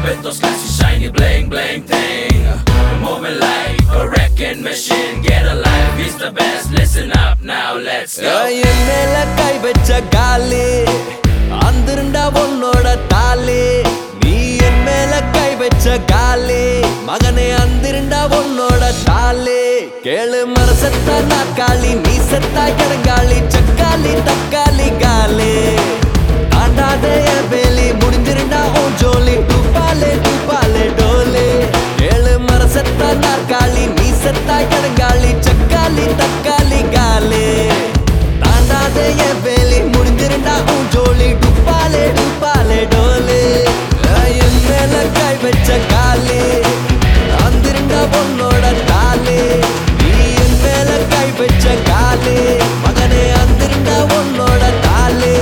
with those flashy, shiny, bling, bling thing. We're moving like a wrecking machine. Get alive, he's the best. Listen up now, let's go. என் மேல கை வச்ச காலி அந்திருண்டா உன்னோட தாலி நீ என் மேல கை வச்ச காலி மகனே அந்திருண்டா உன்னோட தாலி கேளு மரசத்தா நாக்காளி நீ செத்தா கிடங்காளி சக்காளி தக்காளி காலி தாண்டாத என் வேலி முடிஞ்சிருண்டா உன் ஜோலி டூப்பாலே டூப்பாலே டோலே கேளு மரசத்தா நாற்காலி நீ செத்தா கிடங்காளி சக்காளி தக்காளி காலே தாண்டாத என் வேலி முடிஞ்சிருண்டா உன் ஜோலி டுப்பாலே டுப்பாலே டோலே என் மேல கை வச்ச காலி அந்திருண்டா உன்னோட தாலி நீ என் மேல கை வச்ச காலி மகனே அந்திருண்டா உன்னோட தாலி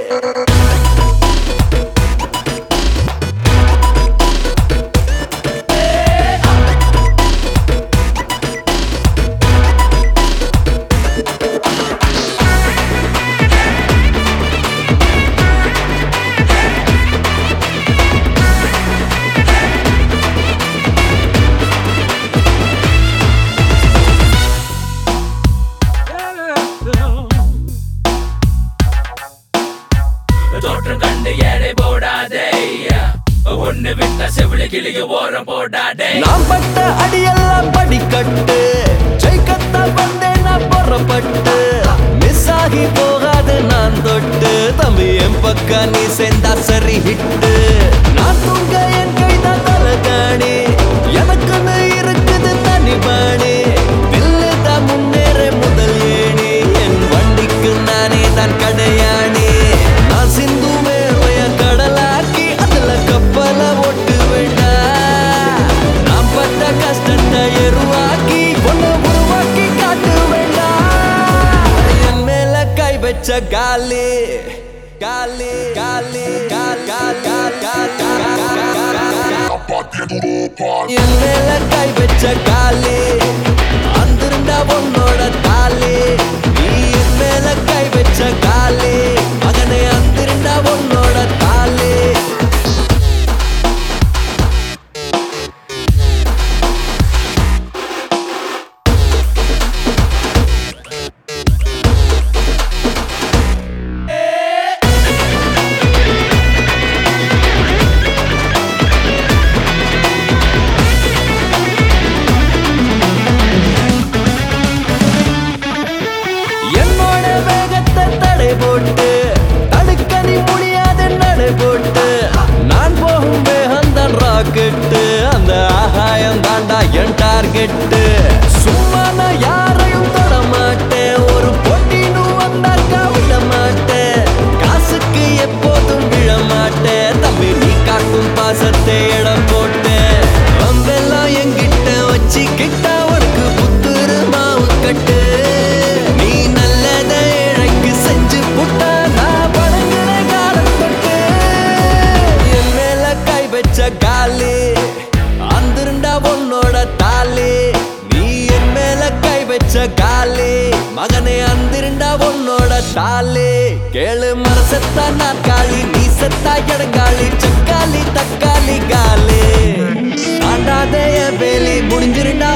தோற்றம் கண்டு எடை போடாதே ஒண்ணு விட்ட செவிலி கிளிய ஓரம் போடாதே நான் பட்ட அடியெல்லாம் படிக்கட்டு ஜெயிக்கத்தான் வந்தேன் நான் புறப்பட்டு மிஸ் ஆகி போகாது நான் தொட்டு தம்பி என் பக்கம் நீ சேர்ந்தா சரி ஹிட்டு நான் தூங்க என் கைதான் தலகாணி எனக்குன்னு இருக்குது தனி பாணி தில்லு தான் முன்னேற முதல் ஏணி என் வண்டிக்கு நானே தான் கடையாணி நான் சிந்து மேலைய கடலாக்கி அதுல கப்பல ஓட்டு வேண்டாம் நான் பட்ட கஷ்டத்தை எருவாக்கி ஒண்ணு உருவாக்கி காட்டு வேண்டாம் என் மேல கை வச்ச காலி காலி காலி கால் கால் கால் கால் என் மேல கை வச்ச காலி அந்திருந்தா உன்னோட தாலி நீ என் மேல கை வச்ச காலி மகனே அந்திருந்தா உன்னோட தாலி என்னோட வேகத்தை தடை போட்டு தடுக்க நீ முடியாத நடை போட்டு நான் போகும் வேகம் தான் ராக்கெட்டு அந்த ஆகாயம் தாண்டா என் டார்கெட்டு சும்மா நான் யாரையும் தொட மாட்டேன் ஒரு போட்டின்னு வந்தாக்கா விட மாட்டேன் காசுக்கு எப்போதும் விழ மாட்டேன் தம்பி நீ காட்டும் பாசத்தை இடம் போட்டேன் வம்பெல்லாம் என்கிட்ட வச்சு கிட்ட உனக்கு புத்துரு மாவு கட்டு நீ நல்லதை இழைக்கு செஞ்சு புட்டா நான் படங்குற காலம் தொட்டு என் மேல கை வச்ச காலி அந்திருண்டா உன்னோட தாலி நீ என் மேல கை வச்ச காலி மகனே அந்திருண்டா உன்னோட தாலி கேளு மரசத்தா நாற்காலி நீ செத்தா இடங்காலி சக்காலி தக்காளி காலி ஆண்டாத என் வேலி முடிஞ்சிருண்டா